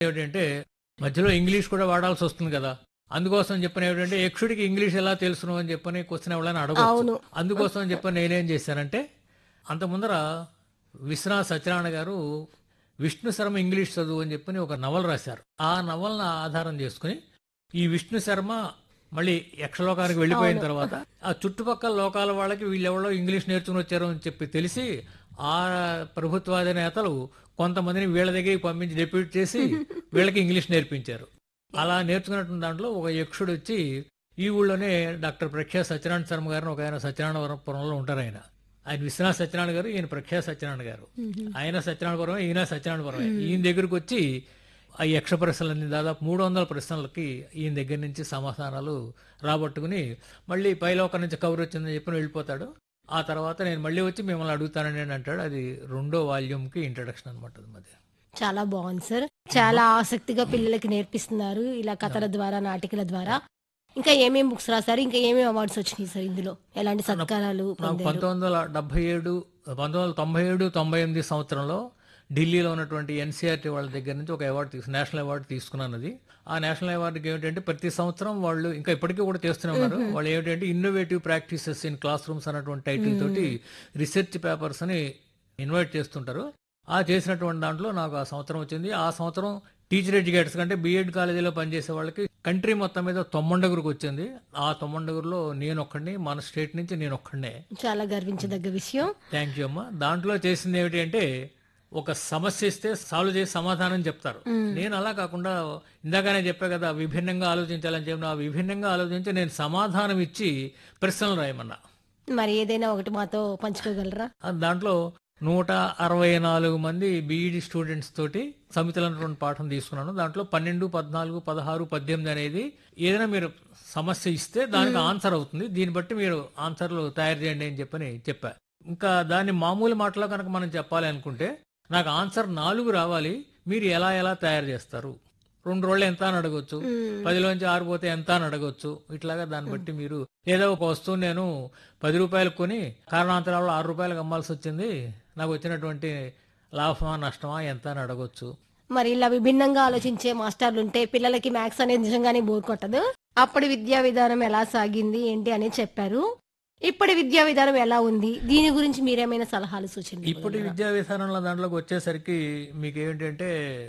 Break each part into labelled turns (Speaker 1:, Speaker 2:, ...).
Speaker 1: ఏమిటంటే మధ్యలో ఇంగ్లీష్ కూడా వాడాల్సి వస్తుంది కదా అందుకోసం చెప్పిన ఏమిటంటే యక్షుడికి ఇంగ్లీష్ ఎలా తెలుసును అని చెప్పని క్వశ్చన్ ఎవరైనా అడగచ్చు
Speaker 2: అవును.
Speaker 1: అందుకోసం అని చెప్పని నేనేం చేశానంటే అంత ముందర విశ్వనాథ్ సత్యనారాయణ గారు విష్ణు శర్మ ఇంగ్లీష్ చదువు అని చెప్పని ఒక నవల రాశారు ఆ నవలను ఆధారం చేసుకుని ఈ విష్ణు శర్మ మళ్ళీ యక్షలోకానికి వెళ్ళిపోయిన తర్వాత ఆ చుట్టుపక్కల లోకాల వాళ్ళకి వీళ్ళెవరో ఇంగ్లీష్ నేర్చుకుని వచ్చారు అని చెప్పి తెలిసి ఆ ప్రభుత్వాద నేతలు కొంతమందిని వీళ్ళ దగ్గరికి పంపించి డెప్యూట్ చేసి వీళ్ళకి ఇంగ్లీష్ నేర్పించారు అలా నేర్చుకున్నటువంటి దాంట్లో ఒక యక్షుడు వచ్చి ఈ ఊళ్ళోనే డాక్టర్ ప్రఖ్యాత్ సత్యనారాయణ శర్మ గారిని ఒక ఆయన సత్యనారాయణపురంలో ఉంటారు ఆయన ఆయన విశ్వనాథ్ సత్యనారాయణ గారు ఈయన ప్రఖ్యాత్ సత్యనారాయణ గారు ఆయన సత్యనారాయణపురం ఈయన సత్యనారాయణపురం ఈయన దగ్గరికి వచ్చి ఆ యక్ష ప్రశ్నలన్నీ దాదాపు మూడు వందల ప్రశ్నలకి ఈయన దగ్గర నుంచి సమాధానాలు రాబట్టుకుని మళ్ళీ పైలోకం నుంచి కవర్ వచ్చిందని చెప్పి వెళ్ళిపోతాడు ఆ తర్వాత నేను మళ్ళీ వచ్చి మిమ్మల్ని అడుగుతానని అని అంటాడు అది రెండో వాల్యూమ్ కి ఇంట్రడక్షన్ అనమాట అది
Speaker 2: చాలా బాగుంది సార్ చాలా ఆసక్తిగా పిల్లలకి నేర్పిస్తున్నారు ఇలా కథల ద్వారా నాటికల ద్వారా ఇంకా ఏమేమి బుక్స్ రాశారు ఇంకా ఏమేమి అవార్డ్స్ వచ్చినాయి సార్ ఇందులో ఎలాంటి సత్కారాలు
Speaker 1: నాకు
Speaker 2: పొందారు
Speaker 1: పంతొమ్మిది వందల డెబ్బై ఏడు పంతొమ్మిది వందల తొంభై ఏడు తొంభై ఎనిమిది సంవత్సరంలో ఢిల్లీలో ఉన్నటువంటి ఎన్సీఆర్టీ వాళ్ళ దగ్గర నుంచి ఒక అవార్డు తీసుకు నేషనల్ అవార్డు తీసుకున్నాను అది ఆ నేషనల్ అవార్డుకి ఏమిటంటే ప్రతి సంవత్సరం వాళ్ళు ఇంకా ఇప్పటికీ కూడా చేస్తూనే ఉన్నారు వాళ్ళు ఏమిటంటే innovative practices in classrooms అన్నటువంటి టైటిల్ తోటి రీసెర్చ్ పేపర్స్ ని ఇన్వైట్ చేస్తుంటారు ఆ చేసినటువంటి దాంట్లో నాకు ఆ సంవత్సరం వచ్చింది ఆ సంవత్సరం టీచర్ ఎడ్యుకేటర్స్ కంటే బీఎడ్ కాలేజీలో పనిచేసే వాళ్ళకి కంట్రీ మొత్తం మీద తొమ్మండగురికి వచ్చింది ఆ తొమ్మండగురులో నేను ఒక్కడిని మన స్టేట్ నుంచి నేను ఒక్కడినే
Speaker 2: చాలా గర్వించదగ్గ విషయం
Speaker 1: థ్యాంక్ యూ అమ్మా దాంట్లో చేసింది ఏమిటి అంటే ఒక సమస్య ఇస్తే సాల్వ్ చేసి సమాధానం చెప్తారు నేను అలా కాకుండా ఇందాకనే చెప్పా కదా విభిన్నంగా ఆలోచించాలని చెప్పిన ఆ విభిన్నంగా ఆలోచించి నేను సమాధానం ఇచ్చి ప్రశ్నలు రాయమన్నా
Speaker 2: మరి ఏదైనా ఒకటి మాతో పంచుకోగలరా
Speaker 1: ఆ దాంట్లో నూట అరవై నాలుగు మంది బీఈడి స్టూడెంట్స్ తోటి సమితులైనటువంటి పాఠం తీసుకున్నాను దాంట్లో పన్నెండు పద్నాలుగు పదహారు పద్దెనిమిది అనేది ఏదైనా మీరు సమస్య ఇస్తే దానికి ఆన్సర్ అవుతుంది దీన్ని బట్టి మీరు ఆన్సర్లు తయారు చేయండి అని చెప్పని చెప్పా ఇంకా దాన్ని మామూలు మాటలో కనుక మనం చెప్పాలి అనుకుంటే నాకు ఆన్సర్ నాలుగు రావాలి మీరు ఎలా ఎలా తయారు చేస్తారు రెండు రోజులు ఎంత అని అడగొచ్చు పదిలోంచి ఆరు పోతే ఎంత అని అడగొచ్చు ఇట్లాగా దాన్ని బట్టి మీరు ఏదో ఒక వస్తువు నేను పది రూపాయలు కొని కారణాంతరాల్లో ఆరు రూపాయలకు అమ్మాల్సి వచ్చింది నాకు వచ్చినటువంటి లాభమా నష్టమా ఎంత అని అడగొచ్చు
Speaker 2: మరి ఇలా విభిన్నంగా ఆలోచించే మాస్టర్లు ఉంటే పిల్లలకి మ్యాథ్స్ అనేది నిజంగానే బోర్ కొట్టదు అప్పటి విద్యా విధానం ఎలా సాగింది ఏంటి అని చెప్పారు ఇప్పటి విద్యా విధానం ఎలా ఉంది దీని గురించి మీరేమైనా సలహాలు సూచనలు
Speaker 1: ఇప్పటి విద్యా విధానంలో దాంట్లోకి వచ్చేసరికి మీకు ఏంటంటే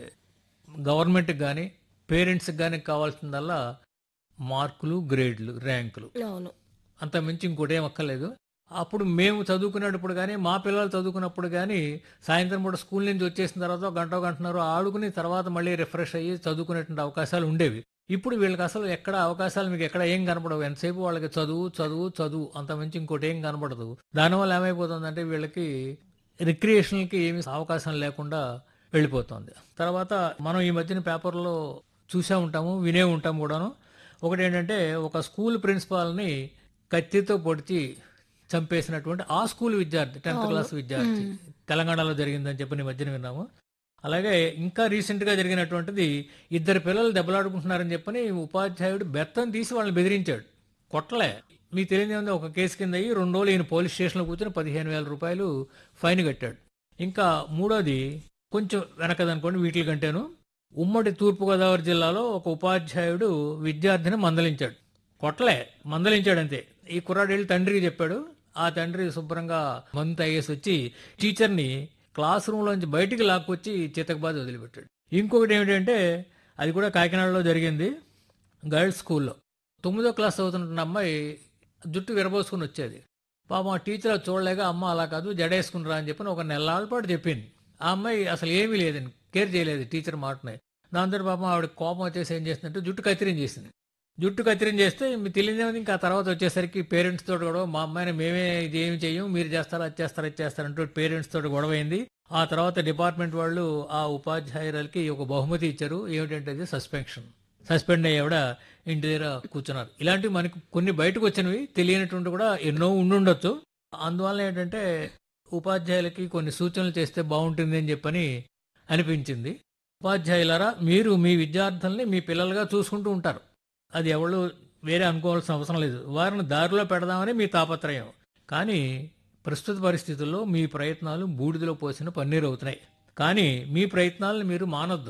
Speaker 1: గవర్నమెంట్కి కానీ పేరెంట్స్కి కానీ కావాల్సిందల్లా మార్కులు గ్రేడ్లు ర్యాంకులు
Speaker 2: అవును
Speaker 1: అంత మించి ఇంకోటి ఏం అక్కర్లేదు అప్పుడు మేము చదువుకునేటప్పుడు కానీ మా పిల్లలు చదువుకున్నప్పుడు కానీ సాయంత్రం పూట స్కూల్ నుంచి వచ్చేసిన తర్వాత ఒక గంట గంటన్నర ఆడుకుని తర్వాత మళ్ళీ రిఫ్రెష్ అయ్యి చదువుకునేటువంటి అవకాశాలు ఉండేవి ఇప్పుడు వీళ్ళకి అసలు ఎక్కడ అవకాశాలు మీకు ఎక్కడ ఏం కనపడవు ఎంతసేపు వాళ్ళకి చదువు చదువు చదువు అంత మించి ఇంకోటి ఏం కనపడదు దానివల్ల ఏమైపోతుందంటే వీళ్ళకి రిక్రియేషన్కి ఏమి అవకాశం లేకుండా వెళ్ళిపోతుంది తర్వాత మనం ఈ మధ్యన పేపర్లో చూసే ఉంటాము వినే ఉంటాము కూడాను ఒకటి ఏంటంటే ఒక స్కూల్ ప్రిన్సిపాల్ని కత్తితో పొడిచి చంపేసినటువంటి ఆ స్కూల్ విద్యార్థి టెన్త్ క్లాస్ విద్యార్థి తెలంగాణలో జరిగిందని చెప్పి ఈ మధ్యన విన్నాము అలాగే ఇంకా రీసెంట్ గా జరిగినటువంటిది ఇద్దరు పిల్లలు దెబ్బలాడుకుంటున్నారని చెప్పని ఉపాధ్యాయుడు బెత్తం తీసి వాళ్ళని బెదిరించాడు కొట్టలే మీకు తెలియదు ఏముంది ఒక కేసు కింద అయ్యి రెండు రోజులు ఈయన పోలీస్ స్టేషన్లో కూర్చొని పదిహేను వేల రూపాయలు ఫైన్ కట్టాడు ఇంకా మూడోది కొంచెం వెనకదనుకోండి వీటి కంటేను ఉమ్మడి తూర్పుగోదావరి జిల్లాలో ఒక ఉపాధ్యాయుడు విద్యార్థిని మందలించాడు కొట్టలే మందలించాడు అంతే ఈ కుర్రాడు వెళ్ళి తండ్రికి చెప్పాడు ఆ తండ్రి శుభ్రంగా మందు తాగేసి వచ్చి టీచర్ని క్లాస్ రూమ్లోంచి బయటికి లాక్కొచ్చి చితకబాది వదిలిపెట్టాడు ఇంకొకటి ఏమిటంటే అది కూడా కాకినాడలో జరిగింది గర్ల్స్ స్కూల్లో తొమ్మిదో క్లాస్ చదువుతున్న అమ్మాయి జుట్టు విరబోసుకుని వచ్చేది పాపం ఆ టీచర్ అది చూడలేక అమ్మ అలా కాదు జడేసుకునిరా అని చెప్పి ఒక నెలల పాటు చెప్పింది ఆ అమ్మాయి అసలు ఏమీ లేదండి కేర్ చేయలేదు టీచర్ మాటని దాంతో పాపం ఆవిడ కోపం వచ్చేసి ఏం చేసిందంటే జుట్టు కత్తిరించేసింది జుట్టు కత్తిరం చేస్తే మీకు తెలియదేమో ఇంకా తర్వాత వచ్చేసరికి పేరెంట్స్ తోటి గొడవ మా అమ్మాయిని మేమే ఇది ఏమి చెయ్యం మీరు చేస్తారా అది చేస్తారా ఇది చేస్తారంటూ పేరెంట్స్ తోటి గొడవ అయింది ఆ తర్వాత డిపార్ట్మెంట్ వాళ్ళు ఆ ఉపాధ్యాయురాలకి ఒక బహుమతి ఇచ్చారు ఏమిటంటే అది సస్పెన్షన్ సస్పెండ్ అయ్యేవిడ ఇంటి దగ్గర కూర్చున్నారు ఇలాంటివి మనకి కొన్ని బయటకు వచ్చినవి తెలియనటువంటి కూడా ఎన్నో ఉండుండొచ్చు అందువల్ల ఏంటంటే ఉపాధ్యాయులకి కొన్ని సూచనలు చేస్తే బాగుంటుంది అని చెప్పని అనిపించింది ఉపాధ్యాయులారా మీరు మీ విద్యార్థుల్ని మీ పిల్లలుగా చూసుకుంటూ ఉంటారు అది ఎవరు వేరే అనుకోవాల్సిన అవసరం లేదు వారిని దారిలో పెడదామని మీ తాపత్రయం కానీ ప్రస్తుత పరిస్థితుల్లో మీ ప్రయత్నాలు బూడిదలో పోసిన పన్నీరు అవుతున్నాయి కానీ మీ ప్రయత్నాలను మీరు మానొద్దు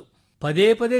Speaker 1: పదే పదే